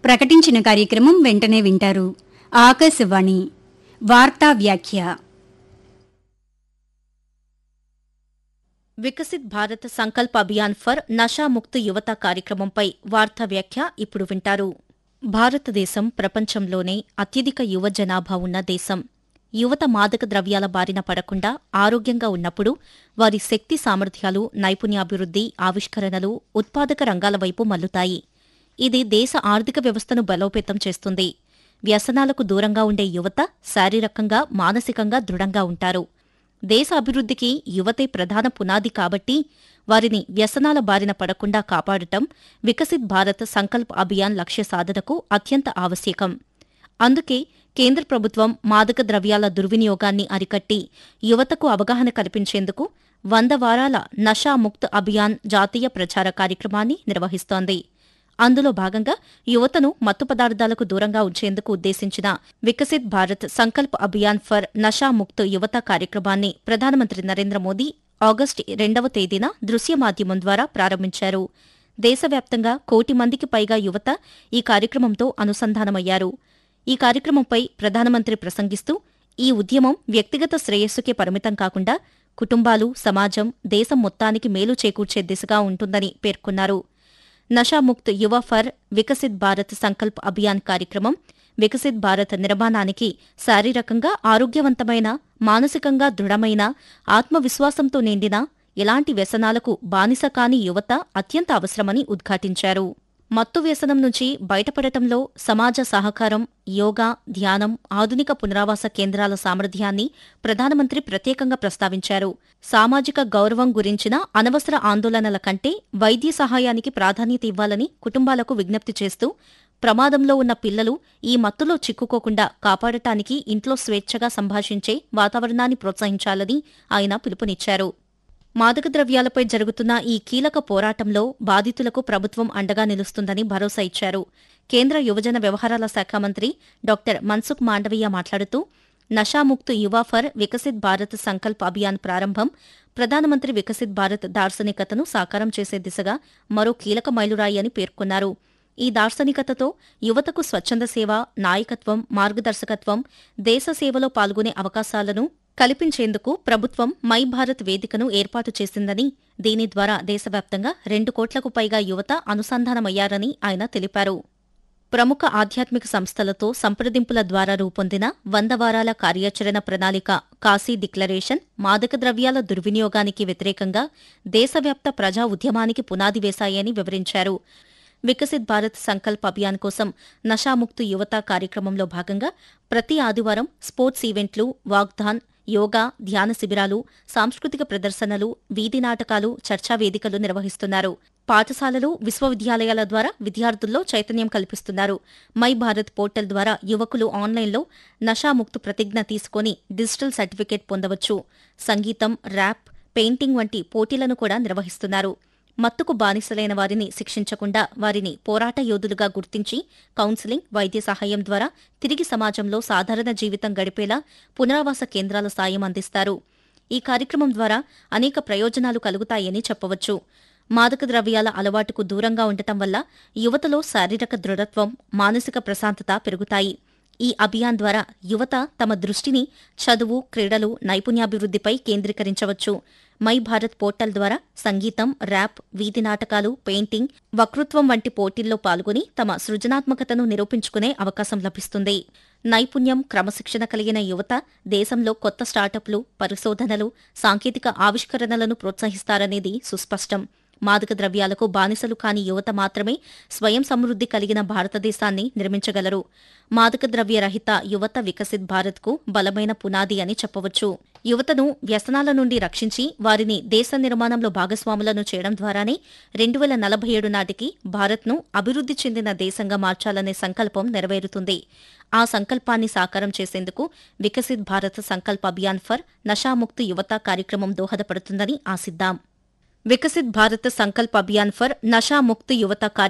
ప్రకటించిన కార్యక్రమం వెంటనే వింటారు ఆకాశవాణి వార్తా వ్యాఖ్య వికసిత్ భారత్ సంకల్ప్ అభియాన్ ఫర్ నషాముక్త యువత కార్యక్రమంపై వార్తా వ్యాఖ్య ఇప్పుడు వింటారు భారతదేశం ప్రపంచంలోనే అత్యధిక యువ జనాభా ఉన్న దేశం యువత మాదక ద్రవ్యాల బారిన పడకుండా ఆరోగ్యంగా ఉన్నప్పుడు వారి శక్తి సామర్థ్యాలు నైపుణ్యాభివృద్ధి ఆవిష్కరణలు ఉత్పాదక రంగాల వైపు మల్లుతాయి ఇది దేశ ఆర్థిక వ్యవస్థను బలోపేతం చేస్తుంది వ్యసనాలకు దూరంగా ఉండే యువత శారీరకంగా మానసికంగా దృఢంగా ఉంటారు దేశ అభివృద్ధికి యువతే ప్రధాన పునాది కాబట్టి వారిని వ్యసనాల బారిన పడకుండా కాపాడటం వికసిత్ భారత్ సంకల్ప్ అభియాన్ లక్ష్య సాధనకు అత్యంత ఆవశ్యకం అందుకే కేంద్ర ప్రభుత్వం మాదక ద్రవ్యాల దుర్వినియోగాన్ని అరికట్టి యువతకు అవగాహన కల్పించేందుకు వంద వారాల నషా ముక్త్ అభియాన్ జాతీయ ప్రచార కార్యక్రమాన్ని నిర్వహిస్తోంది అందులో భాగంగా యువతను మత్తు పదార్థాలకు దూరంగా ఉంచేందుకు ఉద్దేశించిన వికసిత్ భారత్ సంకల్ప్ అభియాన్ ఫర్ నషా ముక్త్ యువత కార్యక్రమాన్ని ప్రధానమంత్రి నరేంద్ర మోదీ ఆగస్టు రెండవ తేదీన దృశ్య మాధ్యమం ద్వారా ప్రారంభించారు దేశవ్యాప్తంగా కోటి మందికి పైగా యువత ఈ కార్యక్రమంతో అనుసంధానమయ్యారు ఈ కార్యక్రమంపై ప్రధానమంత్రి ప్రసంగిస్తూ ఈ ఉద్యమం వ్యక్తిగత శ్రేయస్సుకే పరిమితం కాకుండా కుటుంబాలు సమాజం దేశం మొత్తానికి మేలు చేకూర్చే దిశగా ఉంటుందని పేర్కొన్నారు నషాముక్త్ యువ ఫర్ వికసిత్ భారత్ సంకల్ప్ అభియాన్ కార్యక్రమం వికసిత్ భారత్ నిర్మాణానికి శారీరకంగా ఆరోగ్యవంతమైన మానసికంగా దృఢమైన ఆత్మవిశ్వాసంతో నిండిన ఎలాంటి వ్యసనాలకు బానిస కాని యువత అత్యంత అవసరమని ఉద్ఘాటించారు మత్తు వ్యసనం నుంచి బయటపడటంలో సమాజ సహకారం యోగా ధ్యానం ఆధునిక పునరావాస కేంద్రాల సామర్థ్యాన్ని ప్రధానమంత్రి ప్రత్యేకంగా ప్రస్తావించారు సామాజిక గౌరవం గురించిన అనవసర ఆందోళనల కంటే వైద్య సహాయానికి ప్రాధాన్యత ఇవ్వాలని కుటుంబాలకు విజ్ఞప్తి చేస్తూ ప్రమాదంలో ఉన్న పిల్లలు ఈ మత్తులో చిక్కుకోకుండా కాపాడటానికి ఇంట్లో స్వేచ్ఛగా సంభాషించే వాతావరణాన్ని ప్రోత్సహించాలని ఆయన పిలుపునిచ్చారు మాదక ద్రవ్యాలపై జరుగుతున్న ఈ కీలక పోరాటంలో బాధితులకు ప్రభుత్వం అండగా నిలుస్తుందని భరోసా ఇచ్చారు కేంద్ర యువజన వ్యవహారాల శాఖ మంత్రి డాక్టర్ మన్సుఖ్ మాండవీయ మాట్లాడుతూ నషాముక్త్ యువ ఫర్ వికసిత్ భారత్ సంకల్ప్ అభియాన్ ప్రారంభం ప్రధానమంత్రి వికసిత్ భారత్ దార్శనికతను సాకారం చేసే దిశగా మరో కీలక మైలురాయి అని పేర్కొన్నారు ఈ దార్శనికతతో యువతకు స్వచ్ఛంద సేవ నాయకత్వం మార్గదర్శకత్వం దేశ సేవలో పాల్గొనే అవకాశాలను కల్పించేందుకు ప్రభుత్వం మై భారత్ వేదికను ఏర్పాటు చేసిందని దీని ద్వారా దేశవ్యాప్తంగా రెండు కోట్లకు పైగా యువత అనుసంధానమయ్యారని ఆయన తెలిపారు ప్రముఖ ఆధ్యాత్మిక సంస్థలతో సంప్రదింపుల ద్వారా రూపొందిన వంద వారాల కార్యాచరణ ప్రణాళిక కాశీ డిక్లరేషన్ మాదక ద్రవ్యాల దుర్వినియోగానికి వ్యతిరేకంగా దేశవ్యాప్త ప్రజా ఉద్యమానికి పునాది వేశాయని వివరించారు వికసిత్ భారత్ సంకల్ప్ అభియాన్ కోసం నషాముక్తు యువత కార్యక్రమంలో భాగంగా ప్రతి ఆదివారం స్పోర్ట్స్ ఈవెంట్లు వాగ్దాన్ యోగా ధ్యాన శిబిరాలు సాంస్కృతిక ప్రదర్శనలు వీధి నాటకాలు చర్చా వేదికలు నిర్వహిస్తున్నారు పాఠశాలలు విశ్వవిద్యాలయాల ద్వారా విద్యార్థుల్లో చైతన్యం కల్పిస్తున్నారు మై భారత్ పోర్టల్ ద్వారా యువకులు ఆన్లైన్లో నషాముక్తు ప్రతిజ్ఞ తీసుకొని డిజిటల్ సర్టిఫికేట్ పొందవచ్చు సంగీతం ర్యాప్ పెయింటింగ్ వంటి పోటీలను కూడా నిర్వహిస్తున్నారు మత్తుకు బానిసలైన వారిని శిక్షించకుండా వారిని పోరాట యోధులుగా గుర్తించి కౌన్సిలింగ్ వైద్య సహాయం ద్వారా తిరిగి సమాజంలో సాధారణ జీవితం గడిపేలా పునరావాస కేంద్రాల సాయం అందిస్తారు ఈ కార్యక్రమం ద్వారా అనేక ప్రయోజనాలు కలుగుతాయని చెప్పవచ్చు మాదక ద్రవ్యాల అలవాటుకు దూరంగా ఉండటం వల్ల యువతలో శారీరక దృఢత్వం మానసిక ప్రశాంతత పెరుగుతాయి ఈ అభియాన్ ద్వారా యువత తమ దృష్టిని చదువు క్రీడలు నైపుణ్యాభివృద్ధిపై కేంద్రీకరించవచ్చు మై భారత్ పోర్టల్ ద్వారా సంగీతం ర్యాప్ వీధి నాటకాలు పెయింటింగ్ వక్తృత్వం వంటి పోటీల్లో పాల్గొని తమ సృజనాత్మకతను నిరూపించుకునే అవకాశం లభిస్తుంది నైపుణ్యం క్రమశిక్షణ కలిగిన యువత దేశంలో కొత్త స్టార్టప్లు పరిశోధనలు సాంకేతిక ఆవిష్కరణలను ప్రోత్సహిస్తారనేది సుస్పష్టం మాదక ద్రవ్యాలకు బానిసలు కాని యువత మాత్రమే స్వయం సమృద్ధి కలిగిన భారతదేశాన్ని నిర్మించగలరు మాదక ద్రవ్య రహిత యువత వికసిత్ భారత్కు బలమైన పునాది అని చెప్పవచ్చు యువతను వ్యసనాల నుండి రక్షించి వారిని దేశ నిర్మాణంలో భాగస్వాములను చేయడం ద్వారానే రెండు వేల నలభై ఏడు నాటికి భారత్ను అభివృద్ధి చెందిన దేశంగా మార్చాలనే సంకల్పం నెరవేరుతుంది ఆ సంకల్పాన్ని సాకారం చేసేందుకు వికసిత్ భారత్ సంకల్ప్ అభియాన్ ఫర్ నషాముక్త్ యువత కార్యక్రమం దోహదపడుతుందని ఆశిద్దాం వికసిత్ భారత్ సంకల్ప్ అభియాన్ ఫర్ నషా ముక్త్ యువత కార్య